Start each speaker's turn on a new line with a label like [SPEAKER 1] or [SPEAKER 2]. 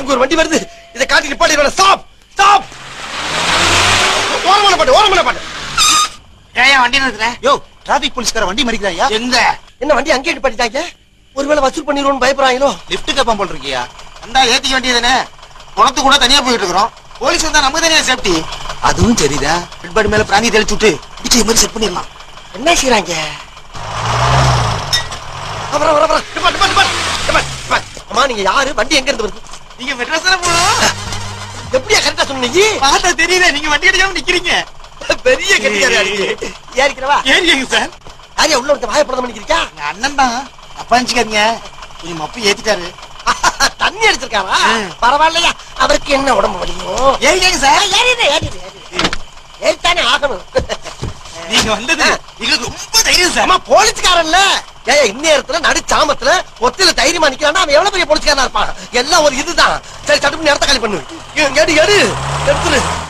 [SPEAKER 1] அங்க ஒரு வண்டி வருது இதை காட்டி நிப்பாட்டி ஸ்டாப் ஸ்டாப் ஓரமான பாட்டு ஓரமான பாட்டு
[SPEAKER 2] ஏன் வண்டி நிறுத்துற
[SPEAKER 3] யோ டிராபிக் போலீஸ்கார வண்டி மறிக்கிறாயா
[SPEAKER 2] எங்க
[SPEAKER 1] என்ன வண்டி அங்கேயே நிப்பாட்டிட்டாங்க ஒருவேளை வசூல் பண்ணிடுவோம்னு பயப்படுறாங்களோ
[SPEAKER 3] லிப்ட் கேப்பான் போல் இருக்கியா
[SPEAKER 2] அந்த ஏத்திக்க வேண்டியதுதானே குளத்து கூட தனியா போயிட்டு இருக்கிறோம் போலீஸ் வந்தா நமக்கு தனியா சேஃப்டி
[SPEAKER 3] அதுவும் சரிதா
[SPEAKER 2] பிட்பாடி மேல பிராணி தெளிச்சு விட்டு பிச்சை மாதிரி செட் பண்ணிடலாம்
[SPEAKER 1] என்ன செய்யறாங்க அப்புறம் வர வர நிப்பாட்டு நிப்பாட்டு நிப்பாட்டு நிப்பாட்டு அம்மா நீங்க யாரு வண்டி எங்க இருந்து வருது
[SPEAKER 2] நீங்க மெட்ராஸ் தானே போகணும்
[SPEAKER 1] எப்படியா கரெக்டா சொன்னீங்க
[SPEAKER 2] பார்த்தா தெரியல நீங்க வண்டி அடிக்காம நிக்கிறீங்க
[SPEAKER 1] பெரிய கட்டிக்காரியா இருக்கு ஏறிக்கிறவா
[SPEAKER 2] ஏறிங்க சார்
[SPEAKER 1] யாரியா உள்ள ஒருத்த வாயப்படம் பண்ணிக்கிறியா
[SPEAKER 2] எங்க அண்ணன் தான் தப்பா நினைச்சுக்காதீங்க கொஞ்சம் மப்பு ஏத்திட்டாரு
[SPEAKER 1] தண்ணி அடிச்சிருக்காரா
[SPEAKER 2] ம்.
[SPEAKER 1] பரவாயில்லையா அவருக்கு என்ன உடம்பு வலியும்
[SPEAKER 2] ஏறிங்க சார்
[SPEAKER 1] ஏறிடு ஏறிடு ஏறிடு ஏறித்தானே ஆகணும்
[SPEAKER 2] நீங்க வந்தது எங்களுக்கு ரொம்ப தைரியம் சார்
[SPEAKER 1] அம்மா போலீஸ்காரன்ல ஏய் இந்நேரத்துல நடு சாமத்துல ஒத்தில தைரியமா நிக்கிறான்னா அவன் எவ்வளவு பெரிய போலீஸ்காரனா இருப்பான் எல்லாம் ஒரு இதுதான் சரி சட்டுப்பு நேரத்தை காலி பண்ணு எடு எடு எடுத்துரு